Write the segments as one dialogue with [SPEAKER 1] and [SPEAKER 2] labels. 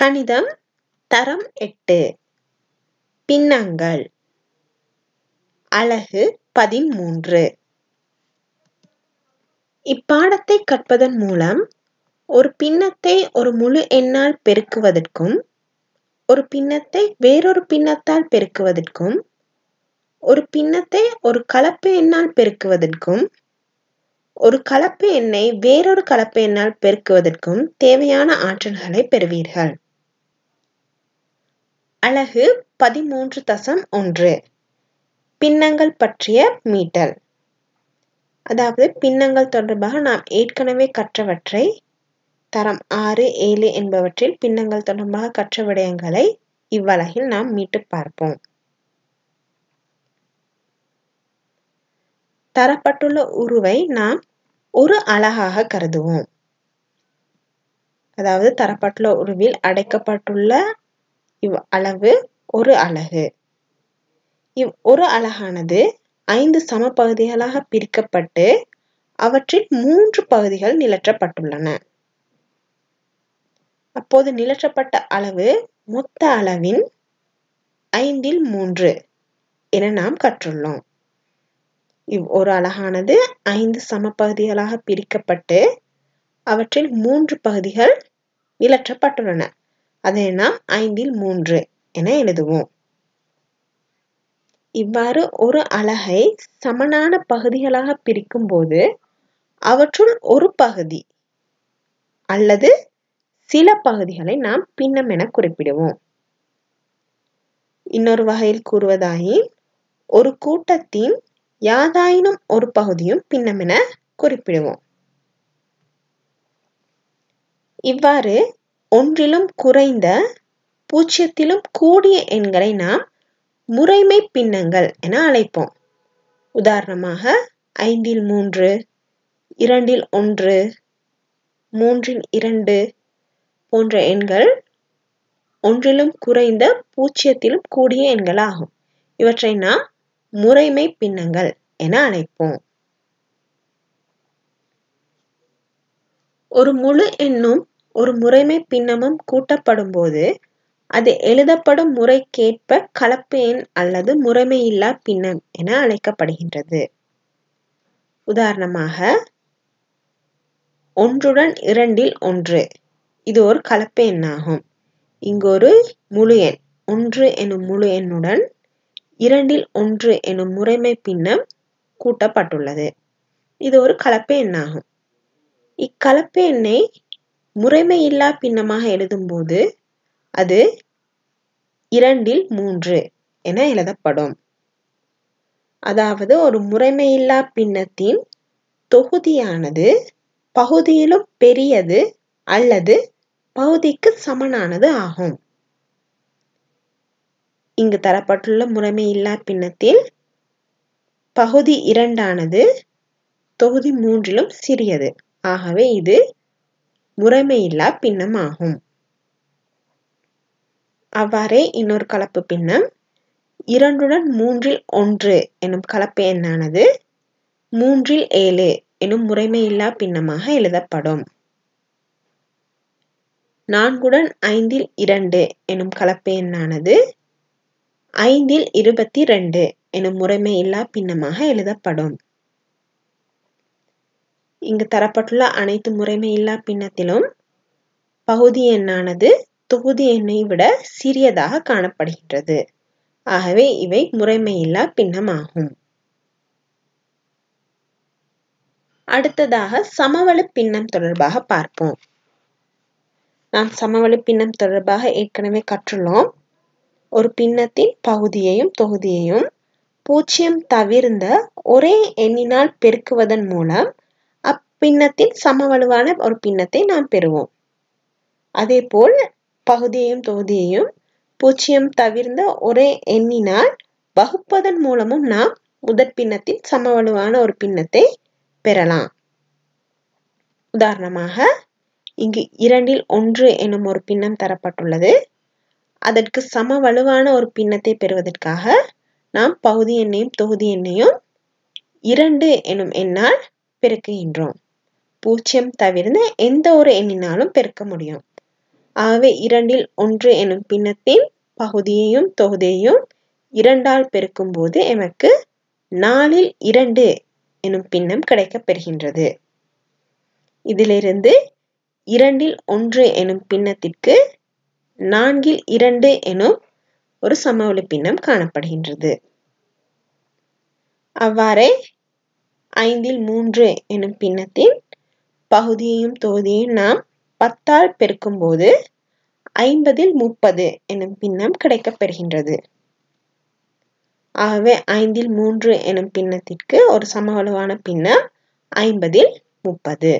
[SPEAKER 1] கணிதம் தரம் எட்டு பின்னங்கள் அலகு பதிமூன்று இப்பாடத்தை கற்பதன் மூலம் ஒரு பின்னத்தை ஒரு முழு எண்ணால் பெருக்குவதற்கும் ஒரு பின்னத்தை வேறொரு பின்னத்தால் பெருக்குவதற்கும் ஒரு பின்னத்தை ஒரு கலப்பு எண்ணால் பெருக்குவதற்கும் ஒரு கலப்பு எண்ணை வேறொரு கலப்பு எண்ணால் பெருக்குவதற்கும் தேவையான ஆற்றல்களை பெறுவீர்கள் அலகு பதிமூன்று தசம் ஒன்று பின்னங்கள் பற்றிய மீட்டல் அதாவது பின்னங்கள் தொடர்பாக நாம் ஏற்கனவே கற்றவற்றை தரம் ஆறு ஏழு என்பவற்றில் பின்னங்கள் தொடர்பாக கற்ற விடயங்களை இவ்வலகில் நாம் மீட்டு பார்ப்போம் தரப்பட்டுள்ள உருவை நாம் ஒரு அலகாக கருதுவோம் அதாவது தரப்பட்டுள்ள உருவில் அடைக்கப்பட்டுள்ள இவ் அளவு ஒரு அலகு இவ் ஒரு அலகானது ஐந்து சம பகுதிகளாக பிரிக்கப்பட்டு அவற்றில் மூன்று பகுதிகள் நிலற்றப்பட்டுள்ளன அப்போது நிலற்றப்பட்ட அளவு மொத்த அளவின் ஐந்தில் மூன்று என நாம் கற்றுள்ளோம் இவ் ஒரு அலகானது ஐந்து சம பகுதிகளாக பிரிக்கப்பட்டு அவற்றில் மூன்று பகுதிகள் நிலற்றப்பட்டுள்ளன அதை நாம் ஐந்தில் மூன்று என எழுதுவோம் இவ்வாறு ஒரு அலகை சமனான பகுதிகளாக பிரிக்கும் போது அவற்றுள் ஒரு பகுதி அல்லது சில பகுதிகளை நாம் பின்னம் என குறிப்பிடுவோம் இன்னொரு வகையில் கூறுவதாயின் ஒரு கூட்டத்தின் யாதாயினும் ஒரு பகுதியும் பின்னம் என குறிப்பிடுவோம் இவ்வாறு ஒன்றிலும் குறைந்த பூஜ்ஜியத்திலும் கூடிய எண்களை நாம் முறைமை பின்னங்கள் என அழைப்போம் உதாரணமாக ஐந்தில் மூன்று இரண்டில் ஒன்று மூன்றில் இரண்டு போன்ற எண்கள் ஒன்றிலும் குறைந்த பூஜ்ஜியத்திலும் கூடிய எண்கள் ஆகும் இவற்றை நாம் முறைமை பின்னங்கள் என அழைப்போம் ஒரு முழு எண்ணும் ஒரு முறைமை பின்னமும் கூட்டப்படும் போது அது எழுதப்படும் முறைக்கேற்ப கலப்பு எண் அல்லது முறைமையில்லா பின்னம் என அழைக்கப்படுகின்றது உதாரணமாக ஒன்றுடன் இரண்டில் ஒன்று இது ஒரு கலப்பு எண்ணாகும் இங்கு ஒரு முழு எண் ஒன்று எனும் முழு எண்ணுடன் இரண்டில் ஒன்று எனும் முறைமை பின்னம் கூட்டப்பட்டுள்ளது இது ஒரு கலப்பு எண்ணாகும் இக்கலப்பு எண்ணை முறைமையில்லா பின்னமாக எழுதும்போது அது இரண்டில் மூன்று என எழுதப்படும் அதாவது ஒரு முறைமையில்லா பின்னத்தின் தொகுதியானது பகுதியிலும் பெரியது அல்லது பகுதிக்கு சமனானது ஆகும் இங்கு தரப்பட்டுள்ள முறைமையில்லா பின்னத்தில் பகுதி இரண்டானது தொகுதி மூன்றிலும் சிறியது ஆகவே இது முறைமையில்லா பின்னம் ஆகும் அவ்வாறே இன்னொரு கலப்பு பின்னம் இரண்டுடன் மூன்றில் ஒன்று எனும் கலப்பு எண்ணானது மூன்றில் ஏழு எனும் முறைமையில்லா பின்னமாக எழுதப்படும் நான்குடன் ஐந்தில் இரண்டு எனும் கலப்பு எண்ணானது ஐந்தில் இருபத்தி ரெண்டு எனும் முறைமையில்லா பின்னமாக எழுதப்படும் இங்கு தரப்பட்டுள்ள அனைத்து முறைமையில்லா பின்னத்திலும் பகுதி எண்ணானது தொகுதி எண்ணை விட சிறியதாக காணப்படுகின்றது ஆகவே இவை முறைமையில்லா பின்னமாகும் அடுத்ததாக சமவெளி பின்னம் தொடர்பாக பார்ப்போம் நாம் சமவெளி பின்னம் தொடர்பாக ஏற்கனவே கற்றுள்ளோம் ஒரு பின்னத்தின் பகுதியையும் தொகுதியையும் பூஜ்ஜியம் தவிர்ந்த ஒரே எண்ணினால் பெருக்குவதன் மூலம் அப்பின்னத்தின் சமவலுவான ஒரு பின்னத்தை நாம் பெறுவோம் அதேபோல் பகுதியையும் தொகுதியையும் பூஜ்ஜியம் தவிர்ந்த ஒரே எண்ணினால் வகுப்பதன் மூலமும் நாம் முதற் பின்னத்தின் சமவலுவான ஒரு பின்னத்தை பெறலாம் உதாரணமாக இங்கு இரண்டில் ஒன்று எனும் ஒரு பின்னம் தரப்பட்டுள்ளது அதற்கு சம வலுவான ஒரு பின்னத்தை பெறுவதற்காக நாம் பகுதி எண்ணையும் தொகுதி எண்ணையும் இரண்டு எனும் எண்ணால் பெருக்குகின்றோம் பூஜ்ஜியம் தவிர்ந்த எந்த ஒரு எண்ணினாலும் பெருக்க முடியும் ஆகவே இரண்டில் ஒன்று எனும் பின்னத்தின் பகுதியையும் தொகுதியையும் இரண்டால் பெருக்கும்போது எமக்கு நாலில் இரண்டு எனும் பின்னம் கிடைக்கப் பெறுகின்றது இதிலிருந்து இரண்டில் ஒன்று எனும் பின்னத்திற்கு நான்கில் இரண்டு எனும் ஒரு சமவெளி பின்னம் காணப்படுகின்றது அவ்வாறே ஐந்தில் மூன்று எனும் பின்னத்தின் பகுதியையும் தொகுதியையும் நாம் பத்தால் பெருக்கும்போது ஐம்பதில் முப்பது எனும் பின்னம் கிடைக்கப் பெறுகின்றது ஆகவே ஐந்தில் மூன்று எனும் பின்னத்திற்கு ஒரு சமவலுவான பின்னம் ஐம்பதில் முப்பது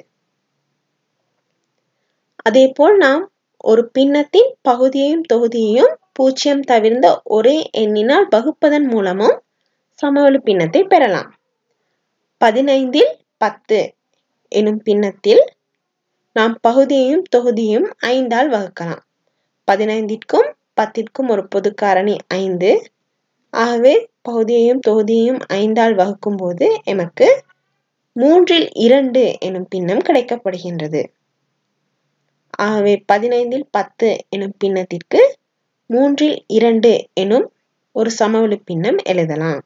[SPEAKER 1] அதேபோல் நாம் ஒரு பின்னத்தின் பகுதியையும் தொகுதியையும் பூஜ்ஜியம் தவிர்ந்த ஒரே எண்ணினால் வகுப்பதன் மூலமும் சமவெளி பின்னத்தை பெறலாம் பதினைந்தில் பத்து எனும் பின்னத்தில் நாம் பகுதியையும் தொகுதியையும் ஐந்தால் வகுக்கலாம் பதினைந்திற்கும் பத்திற்கும் ஒரு பொது காரணி ஐந்து ஆகவே பகுதியையும் தொகுதியையும் ஐந்தால் வகுக்கும்போது எமக்கு மூன்றில் இரண்டு எனும் பின்னம் கிடைக்கப்படுகின்றது ஆகவே பதினைந்தில் பத்து எனும் பின்னத்திற்கு மூன்றில் இரண்டு எனும் ஒரு சமவெளி பின்னம் எழுதலாம்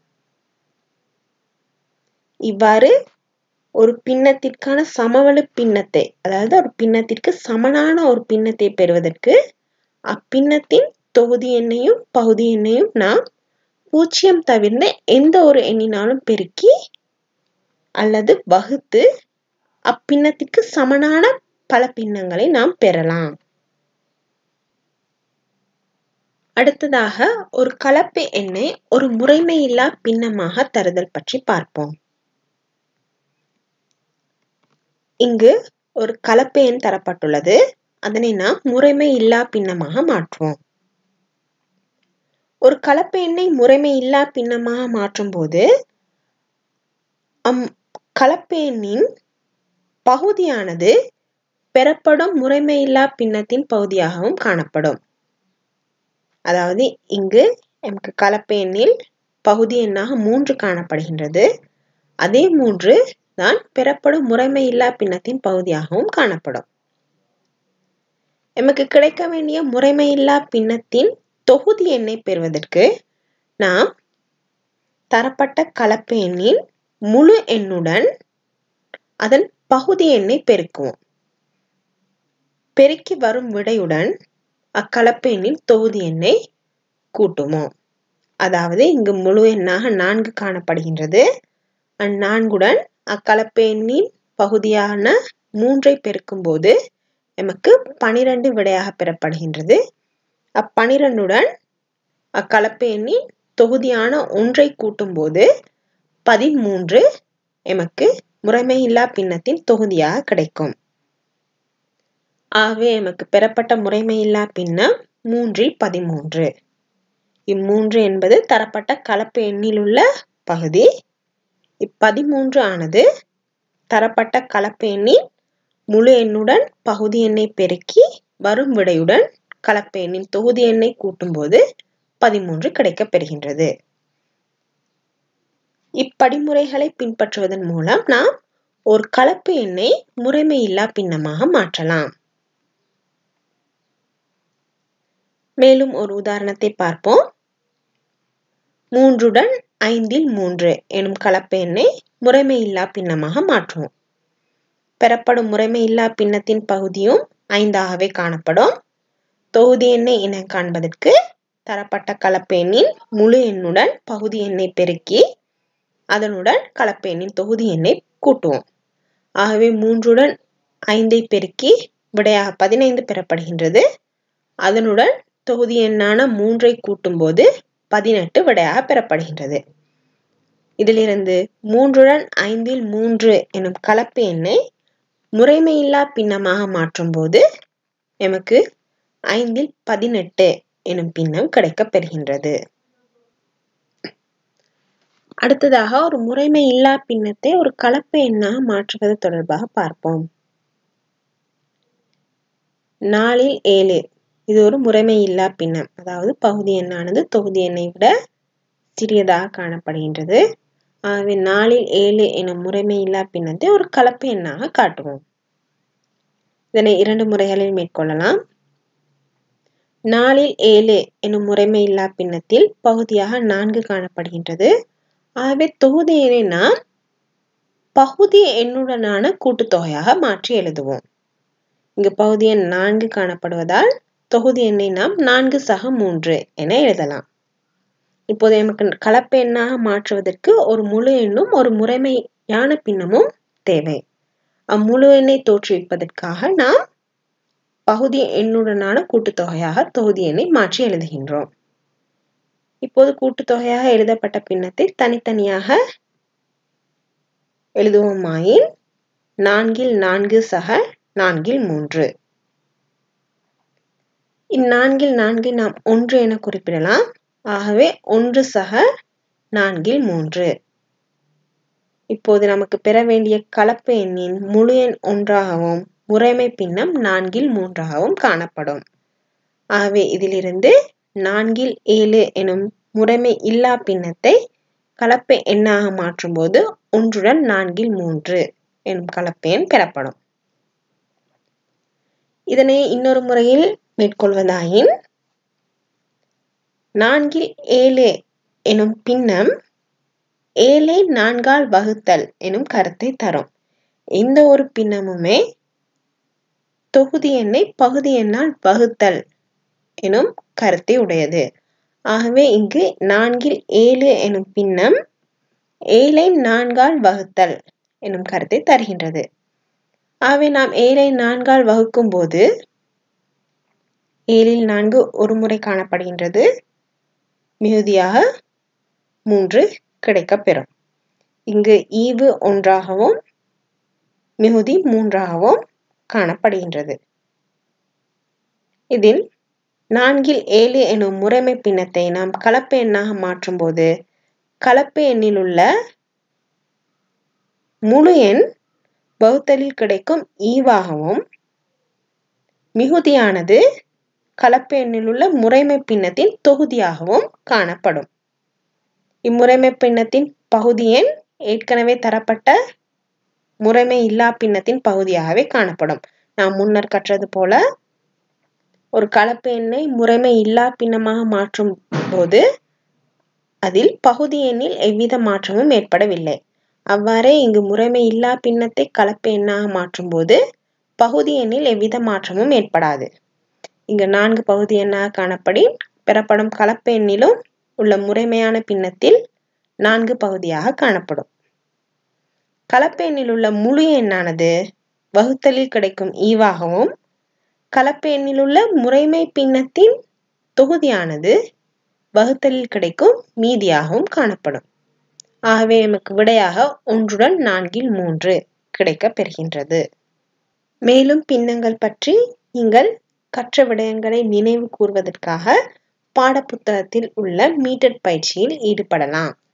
[SPEAKER 1] இவ்வாறு ஒரு பின்னத்திற்கான சமவெளி பின்னத்தை அதாவது ஒரு பின்னத்திற்கு சமனான ஒரு பின்னத்தை பெறுவதற்கு அப்பின்னத்தின் தொகுதி எண்ணையும் பகுதி எண்ணையும் நாம் பூஜ்ஜியம் தவிர்ந்த எந்த ஒரு எண்ணினாலும் பெருக்கி அல்லது வகுத்து அப்பின்னத்திற்கு சமனான பல பின்னங்களை நாம் பெறலாம் அடுத்ததாக ஒரு கலப்பு எண்ணை ஒரு முறைமையில்லா பின்னமாக தருதல் பற்றி பார்ப்போம் இங்கு ஒரு கலப்பு எண் தரப்பட்டுள்ளது அதனை நாம் முறைமை இல்லா பின்னமாக மாற்றுவோம் ஒரு கலப்பு எண்ணை முறைமை இல்லா பின்னமாக மாற்றும் போது அம் கலப்பு எண்ணின் பகுதியானது பெறப்படும் முறைமையில்லா பின்னத்தின் பகுதியாகவும் காணப்படும் அதாவது இங்கு நமக்கு கலப்பு எண்ணில் பகுதி எண்ணாக மூன்று காணப்படுகின்றது அதே மூன்று தான் பெறப்படும் முறைமையில்லா பின்னத்தின் பகுதியாகவும் காணப்படும் எமக்கு கிடைக்க வேண்டிய முறைமையில்லா பின்னத்தின் தொகுதி எண்ணை பெறுவதற்கு நாம் தரப்பட்ட கலப்பு எண்ணின் முழு எண்ணுடன் அதன் பகுதி எண்ணை பெருக்குவோம் பெருக்கி வரும் விடையுடன் அக்கலப்பு எண்ணின் தொகுதி எண்ணை கூட்டுவோம் அதாவது இங்கு முழு எண்ணாக நான்கு காணப்படுகின்றது அந்நான்குடன் அக்கலப்பு எண்ணின் பகுதியான மூன்றை பெருக்கும்போது நமக்கு பனிரெண்டு விடையாக பெறப்படுகின்றது அப்பனிரெண்டுடன் அக்கலப்பு எண்ணின் தொகுதியான ஒன்றை கூட்டும்போது பதிமூன்று எமக்கு முறைமையில்லா பின்னத்தின் தொகுதியாக கிடைக்கும் ஆகவே எமக்கு பெறப்பட்ட முறைமையில்லா பின்னம் மூன்றில் பதிமூன்று இம்மூன்று என்பது தரப்பட்ட கலப்பு எண்ணில் உள்ள பகுதி இப்பதிமூன்று ஆனது தரப்பட்ட கலப்பு எண்ணின் முழு எண்ணுடன் பகுதி எண்ணை பெருக்கி வரும் விடையுடன் கலப்பு எண்ணின் தொகுதி எண்ணை கூட்டும்போது பதிமூன்று கிடைக்கப் பெறுகின்றது இப்படிமுறைகளை பின்பற்றுவதன் மூலம் நாம் ஒரு கலப்பு எண்ணை முறைமையில்லா பின்னமாக மாற்றலாம் மேலும் ஒரு உதாரணத்தை பார்ப்போம் மூன்றுடன் ஐந்தில் மூன்று எனும் கலப்பு எண்ணை முறைமையில்லா பின்னமாக மாற்றுவோம் பெறப்படும் முறைமையில்லா பின்னத்தின் பகுதியும் ஐந்தாகவே காணப்படும் தொகுதி எண்ணை என காண்பதற்கு தரப்பட்ட கலப்பு எண்ணின் முழு எண்ணுடன் பகுதி எண்ணை பெருக்கி அதனுடன் கலப்பு எண்ணின் தொகுதி எண்ணை கூட்டுவோம் ஆகவே மூன்றுடன் ஐந்தை பெருக்கி விடையாக பதினைந்து பெறப்படுகின்றது அதனுடன் தொகுதி எண்ணான மூன்றை கூட்டும்போது பதினெட்டு விடையாக பெறப்படுகின்றது இதிலிருந்து மூன்றுடன் ஐந்தில் மூன்று எனும் கலப்பு எண்ணை முறைமையில்லா பின்னமாக மாற்றும்போது எமக்கு ஐந்தில் பதினெட்டு எனும் பின்னம் கிடைக்கப் பெறுகின்றது அடுத்ததாக ஒரு முறைமை இல்லா பின்னத்தை ஒரு கலப்பு எண்ணாக மாற்றுவது தொடர்பாக பார்ப்போம் நாலில் ஏழு இது ஒரு முறைமை இல்லா பின்னம் அதாவது பகுதி எண்ணானது தொகுதி எண்ணை விட சிறியதாக காணப்படுகின்றது ஆகவே நாலில் ஏழு எனும் முறைமை இல்லா பின்னத்தை ஒரு கலப்பு எண்ணாக காட்டுவோம் இதனை இரண்டு முறைகளில் மேற்கொள்ளலாம் நாலில் ஏழு எனும் முறைமையில்லா பின்னத்தில் பகுதியாக நான்கு காணப்படுகின்றது ஆகவே தொகுதி எண்ணை நாம் பகுதி எண்ணுடனான கூட்டுத்தொகையாக மாற்றி எழுதுவோம் இங்கு பகுதி எண் நான்கு காணப்படுவதால் தொகுதி எண்ணை நாம் நான்கு சக மூன்று என எழுதலாம் இப்போது நமக்கு கலப்பு எண்ணாக மாற்றுவதற்கு ஒரு முழு எண்ணும் ஒரு முறைமையான பின்னமும் தேவை அம்முழு எண்ணை தோற்றுவிப்பதற்காக நாம் பகுதி எண்ணுடனான கூட்டுத்தொகையாக தொகுதி எண்ணை மாற்றி எழுதுகின்றோம் இப்போது கூட்டுத்தொகையாக எழுதப்பட்ட பின்னத்தை தனித்தனியாக எழுதுவோமாயின் நான்கில் நான்கு சக நான்கில் மூன்று இந்நான்கில் நான்கை நாம் ஒன்று என குறிப்பிடலாம் ஆகவே ஒன்று சக நான்கில் மூன்று இப்போது நமக்கு பெற வேண்டிய கலப்பு எண்ணின் முழு எண் ஒன்றாகவும் முறைமை பின்னம் நான்கில் மூன்றாகவும் காணப்படும் ஆகவே இதிலிருந்து நான்கில் ஏழு எனும் முறைமை இல்லா பின்னத்தை கலப்பு எண்ணாக மாற்றும்போது ஒன்றுடன் நான்கில் மூன்று எனும் கலப்பு எண் பெறப்படும் இதனை இன்னொரு முறையில் மேற்கொள்வதாயின் நான்கில் ஏழு எனும் பின்னம் ஏழை நான்கால் வகுத்தல் எனும் கருத்தை தரும் எந்த ஒரு பின்னமுமே தொகுதி எண்ணை பகுதி எண்ணால் வகுத்தல் எனும் கருத்தை உடையது ஆகவே இங்கு நான்கில் ஏழு எனும் பின்னம் ஏழை நான்கால் வகுத்தல் எனும் கருத்தை தருகின்றது ஆகவே நாம் ஏழை நான்கால் வகுக்கும் போது ஏழில் நான்கு ஒரு முறை காணப்படுகின்றது மிகுதியாக மூன்று கிடைக்கப்பெறும் இங்கு ஈவு ஒன்றாகவும் மிகுதி மூன்றாகவும் காணப்படுகின்றது இதில் நான்கில் ஏழு எனும் முறைமை பின்னத்தை நாம் கலப்பு எண்ணாக மாற்றும்போது கலப்பு எண்ணில் உள்ள முழு எண் வகுத்தலில் கிடைக்கும் ஈவாகவும் மிகுதியானது கலப்பு எண்ணில் உள்ள முறைமை பின்னத்தின் தொகுதியாகவும் காணப்படும் இம்முறைமை பின்னத்தின் பகுதி எண் ஏற்கனவே தரப்பட்ட முறைமை இல்லா பின்னத்தின் பகுதியாகவே காணப்படும் நாம் முன்னர் கற்றது போல ஒரு கலப்பு எண்ணை முறைமை இல்லா பின்னமாக மாற்றும் போது அதில் பகுதி எண்ணில் எவ்வித மாற்றமும் ஏற்படவில்லை அவ்வாறே இங்கு முறைமை இல்லா பின்னத்தை கலப்பு எண்ணாக மாற்றும் போது பகுதி எண்ணில் எவ்வித மாற்றமும் ஏற்படாது இங்கு நான்கு பகுதி எண்ணாக காணப்படி பெறப்படும் கலப்பு எண்ணிலும் உள்ள முறைமையான பின்னத்தில் நான்கு பகுதியாக காணப்படும் கலப்பு எண்ணில் உள்ள முழு எண்ணானது வகுத்தலில் கிடைக்கும் ஈவாகவும் கலப்பு எண்ணில் உள்ள முறைமை பின்னத்தின் தொகுதியானது வகுத்தலில் கிடைக்கும் மீதியாகவும் காணப்படும் ஆகவே நமக்கு விடையாக ஒன்றுடன் நான்கில் மூன்று கிடைக்கப் பெறுகின்றது மேலும் பின்னங்கள் பற்றி நீங்கள் கற்ற விடயங்களை நினைவு கூர்வதற்காக பாடப்புத்தகத்தில் உள்ள மீட்டட் பயிற்சியில் ஈடுபடலாம்